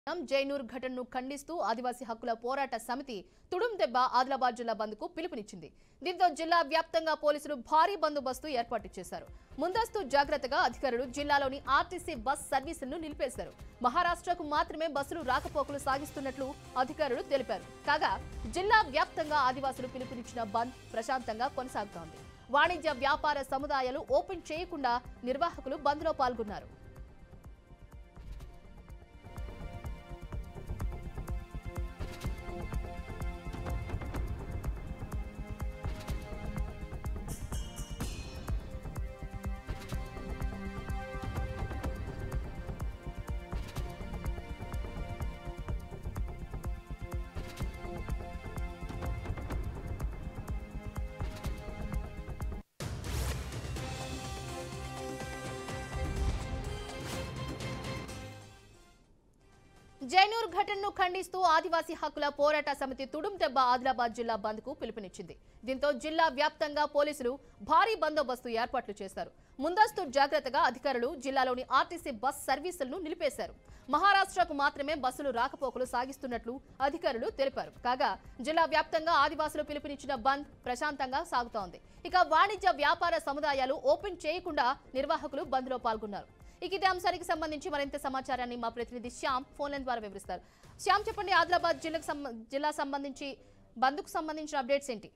జైనూర్ ఘటనను ఖండిస్తూ ఆదివాసీ హక్కుల పోరాట సమితి తుడుం దెబ్బ ఆదిలాబాద్ జిల్లా బంద్కు పిలుపునిచ్చింది దీంతో జిల్లా వ్యాప్తంగా పోలీసులు భారీ బందోబస్తు ఏర్పాటు చేశారు ముందస్తు జాగ్రత్తగా అధికారులు జిల్లాలోని ఆర్టీసీ బస్ సర్వీసులను నిలిపేశారు మహారాష్ట్రకు మాత్రమే బస్సులు రాకపోకలు సాగిస్తున్నట్లు అధికారులు తెలిపారు కాగా జిల్లా వ్యాప్తంగా ఆదివాసులు పిలుపునిచ్చిన బంద్ ప్రశాంతంగా కొనసాగుతోంది వాణిజ్య వ్యాపార సముదాయాలు ఓపెన్ చేయకుండా నిర్వాహకులు బంద్లో పాల్గొన్నారు జైనూర్ ఘటనను ఖండిస్తూ ఆదివాసీ హక్కుల పోరాట సమితి తుడుం దెబ్బ ఆదిలాబాద్ జిల్లా బంద్ కు పిలుపునిచ్చింది దీంతో జిల్లా వ్యాప్తంగా పోలీసులు భారీ బందోబస్తు ఏర్పాట్లు చేశారు ముందస్తు జాగ్రత్తగా అధికారులు జిల్లాలోని ఆర్టీసీ బస్ సర్వీసులను నిలిపేశారు మహారాష్ట్రకు మాత్రమే బస్సులు రాకపోకలు సాగిస్తున్నట్లు అధికారులు తెలిపారు కాగా జిల్లా వ్యాప్తంగా ఆదివాసులు పిలుపునిచ్చిన బంద్ ప్రశాంతంగా సాగుతోంది ఇక వాణిజ్య వ్యాపార సముదాయాలు ఓపెన్ చేయకుండా నిర్వాహకులు బంద్లో పాల్గొన్నారు ఇక ఇదే అంశానికి సంబంధించి మరింత సమాచారాన్ని మా ప్రతినిధి శ్యామ్ ఫోన్ లైన్ ద్వారా వివరిస్తారు శ్యామ్ చెప్పండి ఆదిలాబాద్ జిల్లాకు సంబ- జిల్లా సంబంధించి బంద్కు సంబంధించిన అప్డేట్స్ ఏంటి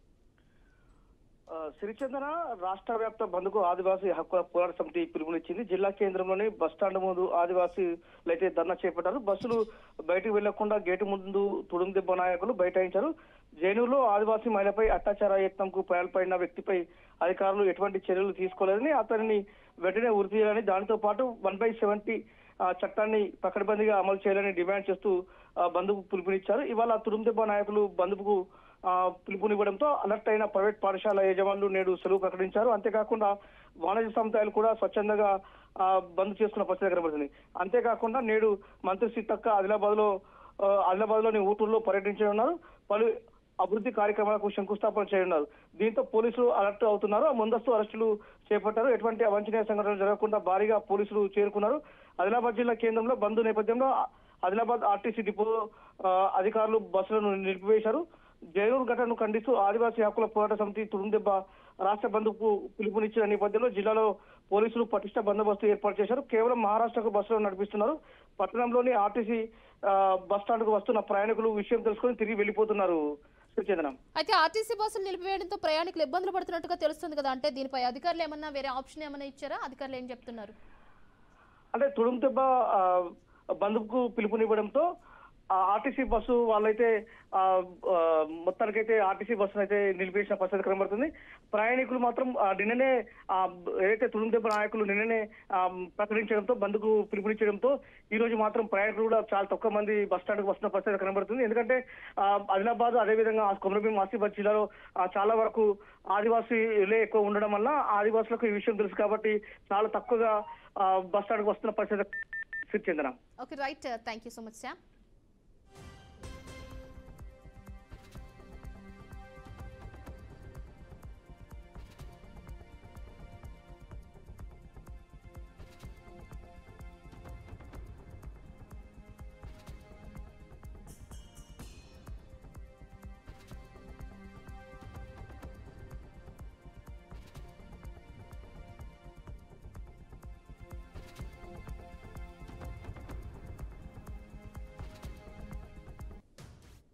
ఆ, సిరిచందన రాష్ట్ర వ్యాప్త బంద్కు ఆదివాసీ హక్కుల పోరాట సమితి పిలుపునిచ్చింది జిల్లా కేంద్రంలోని బస్టాండ్ ముందు ఆదివాసీలు అయితే ధర్నా చేపట్టారు బస్సులు బయటకు వెళ్లకుండా గేటు ముందు తుడుం దెబ్బ నాయకులు బైఠాయించారు జైనూరులో ఆదివాసీ మహిళపై అత్యాచార యత్నంకు పాల్పడిన వ్యక్తిపై అధికారులు ఎటువంటి చర్యలు తీసుకోలేదని అతనిని వెంటనే ఉరి తీయాలని దానితో పాటు వన్ బై సెవెంటీ చట్టాన్ని పకడ్బందీగా అమలు చేయాలని డిమాండ్ చేస్తూ ఆ, బంద్కు పిలుపునిచ్చారు ఇవాళ తుడుం దెబ్బ నాయకులు బంద్కు ఆ, పిలుపునివ్వడంతో అలర్ట్ అయిన ప్రైవేట్ పాఠశాల యజమానులు నేడు సెలవు ప్రకటించారు అంతేకాకుండా వాణిజ్య సముదాయాలు కూడా స్వచ్ఛందంగా ఆ, బంద్ చేసుకున్న పరిస్థితి కనబడుతుంది అంతేకాకుండా నేడు మంత్రి సీతక్క ఆదిలాబాద్ లో ఆదిలాబాద్ లోని ఊటూరులో పర్యటించనున్నారు పలు అభివృద్ధి కార్యక్రమాలకు శంకుస్థాపన చేయనున్నారు దీంతో పోలీసులు అలర్ట్ అవుతున్నారు ఆ ముందస్తు అరెస్టులు చేపట్టారు ఎటువంటి అవాంఛనీయ సంఘటనలు జరగకుండా భారీగా పోలీసులు చేరుకున్నారు ఆదిలాబాద్ జిల్లా కేంద్రంలో బంద్ నేపథ్యంలో ఆదిలాబాద్ ఆర్టీసీ డిపో ఆ, అధికారులు బస్సులను నిలిపివేశారు జైనూరు ఘటనను ఖండిస్తూ ఆదివాసీ హక్కుల పోరాట సమితి తుడుందెబ్బ రాష్ట్ర బంధుకు పిలుపునిచ్చిన నేపథ్యంలో జిల్లాలో పోలీసులు పటిష్ట బందోబస్తు ఏర్పాటు చేశారు కేవలం మహారాష్ట్రకు బస్సులు నడిపిస్తున్నారు పట్టణంలోని ఆర్టీసీ ఆ, బస్ స్టాండ్ కు వస్తున్న ప్రయాణికులు విషయం తెలుసుకొని తిరిగి వెళ్ళిపోతున్నారు శ్రీచందనం అయితే ఆర్టీసీ బస్సులు నిలిపివేయడంతో ప్రయాణికులు ఇబ్బందులు పడుతున్నట్టుగా తెలుస్తుంది కదా అంటే దీనిపై అధికారులు ఏమన్నా వేరే ఆప్షన్ ఏమన్నా ఇచ్చారా అధికారులు ఏం చెప్తున్నారు అంటే తుడుం దెబ్బ ఆ, బంధుకు పిలుపునివ్వడంతో ఆ ఆర్టీసీ బస్సు వాళ్ళైతే ఆ, ఆ, మొత్తానికైతే ఆర్టీసీ బస్సును అయితే నిలిపేసిన పరిస్థితి కనబడుతుంది ప్రయాణికులు మాత్రం ఆ, నిన్ననే ఆ, ఏదైతే తుడుం దెబ్బ నాయకులు నిన్ననే ఆ, ప్రకటించడంతో బంధుకు పిలుపునిచ్చడంతో ఈ రోజు మాత్రం ప్రయాణికులు కూడా చాలా తక్కువ మంది బస్ స్టాండ్కి వస్తున్న పరిస్థితి కనబడుతుంది ఎందుకంటే ఆ, ఆదిలాబాద్ అదేవిధంగా ఆ కొమరభీం ఆసిఫాబాద్ జిల్లాలో ఆ, చాలా వరకు ఆదివాసీలే ఎక్కువ ఉండడం వల్ల ఆదివాసులకు ఈ విషయం తెలుసు కాబట్టి చాలా తక్కువగా ఆ, బస్ స్టాండ్కి వస్తున్న పరిస్థితి చెందిన okay right thank you so much మచ్ శ్యామ్